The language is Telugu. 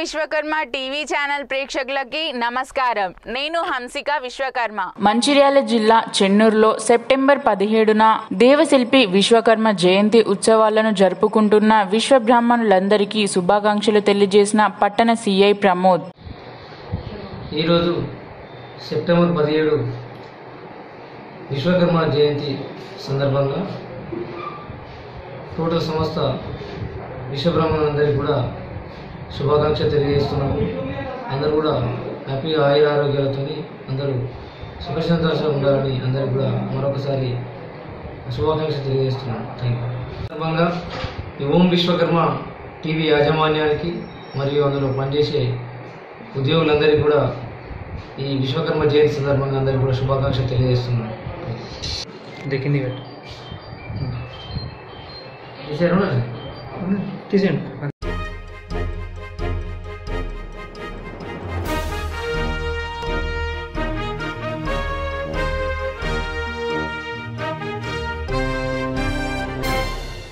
విశ్వకర్మ టీవీ ఛానల్ ప్రేక్షకులకి నమస్కారం నేను హంసిక విశ్వకర్మ మంచిర్యాల జిల్లా చెన్నూరులో సెప్టెంబర్ పదిహేడున దేవశిల్పి విశ్వకర్మ జయంతి ఉత్సవాలను జరుపుకుంటున్న విశ్వ బ్రాహ్మణులందరికీ శుభాకాంక్షలు తెలియజేసిన పట్టణ సిఐ ప్రమోద్ ఈరోజు సెప్టెంబర్ పదిహేడు విశ్వకర్మ జయంతి సందర్భంగా టోటల్ సంస్థ విశ్వబ్రహ్మణులందరికీ కూడా శుభాకాంక్ష తెలియజేస్తున్నాము అందరూ కూడా హ్యాపీగా ఆయుర ఆరోగ్యాలతో అందరూ సుఖశాంతాలు ఉండాలని అందరికీ కూడా మరొకసారి శుభాకాంక్ష తెలియజేస్తున్నాను థ్యాంక్ యూ సందర్భంగా ఈ ఓం విశ్వకర్మ టీవీ యాజమాన్యానికి మరియు అందులో పనిచేసే ఉద్యోగులందరికీ కూడా ఈ విశ్వకర్మ జయంతి సందర్భంగా అందరికీ కూడా శుభాకాంక్షలు తెలియజేస్తున్నాను దిక్కింది పెట్టు తీసారు తీసేయండి